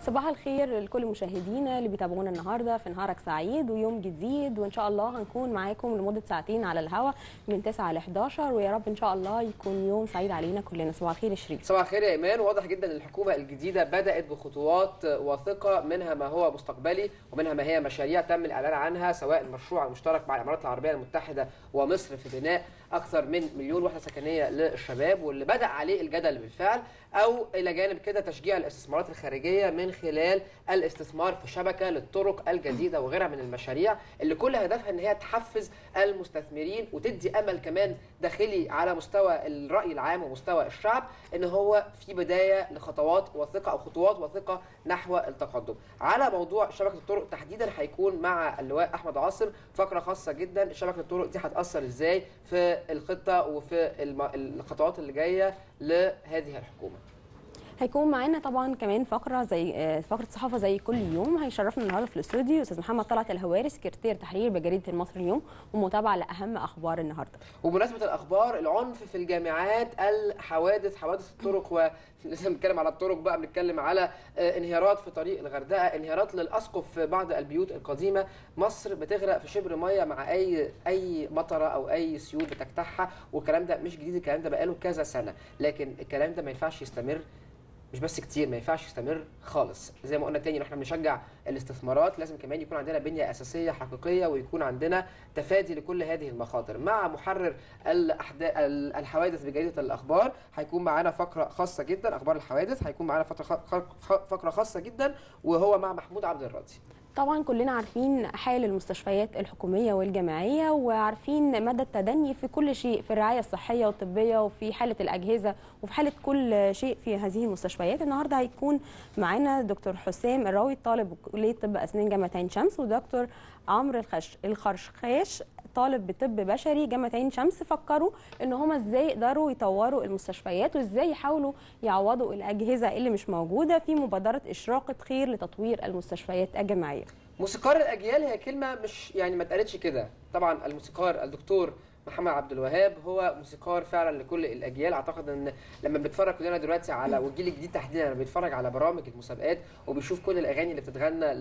صباح الخير لكل مشاهدينا اللي بيتابعونا النهارده في نهارك سعيد ويوم جديد وان شاء الله هنكون معاكم لمده ساعتين على الهوا من 9 ل 11 ويا رب ان شاء الله يكون يوم سعيد علينا كلنا صباح الخير يا شريف صباح الخير يا ايمان واضح جدا ان الحكومه الجديده بدات بخطوات واثقه منها ما هو مستقبلي ومنها ما هي مشاريع تم الاعلان عنها سواء المشروع المشترك مع الامارات العربيه المتحده ومصر في بناء اكثر من مليون وحده سكنيه للشباب واللي بدا عليه الجدل بالفعل او الى جانب كده تشجيع الاستثمارات الخارجيه من خلال الاستثمار في شبكه للطرق الجديده وغيرها من المشاريع اللي كل هدفها ان هي تحفز المستثمرين وتدي امل كمان داخلي على مستوى الراي العام ومستوى الشعب ان هو في بدايه لخطوات واثقه او خطوات واثقه نحو التقدم. على موضوع شبكه الطرق تحديدا هيكون مع اللواء احمد عاصم فقره خاصه جدا شبكه الطرق دي هتاثر ازاي في الخطه وفي الم- الخطوات اللي جايه لهذه الحكومه. هيكون معانا طبعا كمان فقره زي آه، فقره صحافه زي كل يوم هيشرفنا النهارده في الاستوديو استاذ محمد طلعت الهواري سكرتير تحرير بجريده المصري اليوم ومتابعه لاهم اخبار النهارده وبمناسبه الاخبار العنف في الجامعات الحوادث حوادث الطرق و لسه بنتكلم على الطرق بقى بنتكلم على آه، انهيارات في طريق الغردقه انهيارات للاسقف في بعض البيوت القديمه مصر بتغرق في شبر ميه مع اي اي مطره او اي سيول بتجتاحها والكلام ده مش جديد الكلام ده بقاله كذا سنه لكن الكلام ده ما ينفعش يستمر مش بس كتير ما ينفعش يستمر خالص زي ما قلنا تاني إن احنا بنشجع الاستثمارات لازم كمان يكون عندنا بنيه اساسيه حقيقيه ويكون عندنا تفادي لكل هذه المخاطر مع محرر الأحدا... ال- الحوادث بجريده الاخبار هيكون معانا فقره خاصه جدا اخبار الحوادث هيكون معانا فتره خ... خ... فقره خاصه جدا وهو مع محمود عبد الراضي طبعا كلنا عارفين حال المستشفيات الحكوميه والجامعيه وعارفين مدى التدني في كل شيء في الرعايه الصحيه والطبيه وفي حاله الاجهزه وفي حاله كل شيء في هذه المستشفيات النهارده هيكون معانا دكتور حسام الراوي طالب كليه طب اسنان جامعه عين شمس ودكتور عمرو الخش الخرشخاش طالب بطب بشري جامعه عين شمس فكروا ان هم ازاي يقدروا يطوروا المستشفيات وازاي يحاولوا يعوضوا الاجهزه اللي مش موجوده في مبادره اشراقه خير لتطوير المستشفيات الجامعيه موسيقار الاجيال هي كلمه مش يعني ما اتقالتش كده طبعا الموسيقار الدكتور محمد عبد الوهاب هو موسيقار فعلا لكل الاجيال اعتقد ان لما بنتفرج كلنا دلوقتي على والجيل الجديد تحديدا لما بيتفرج على برامج المسابقات وبيشوف كل الاغاني اللي بتتغنى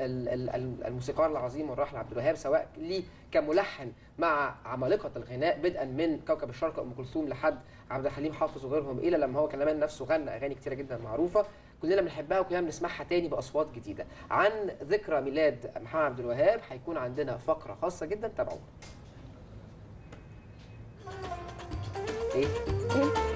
للموسيقار العظيم والراحل عبد الوهاب سواء ليه كملحن مع عمالقه الغناء بدءا من كوكب الشرق ام كلثوم لحد عبد الحليم حافظ وغيرهم الى لما هو كمان نفسه غنى اغاني كتيره جدا معروفه كلنا بنحبها وكلنا بنسمعها تاني باصوات جديده عن ذكرى ميلاد محمد عبد الوهاب هيكون عندنا فقره خاصه جدا تابعونا ايه ايه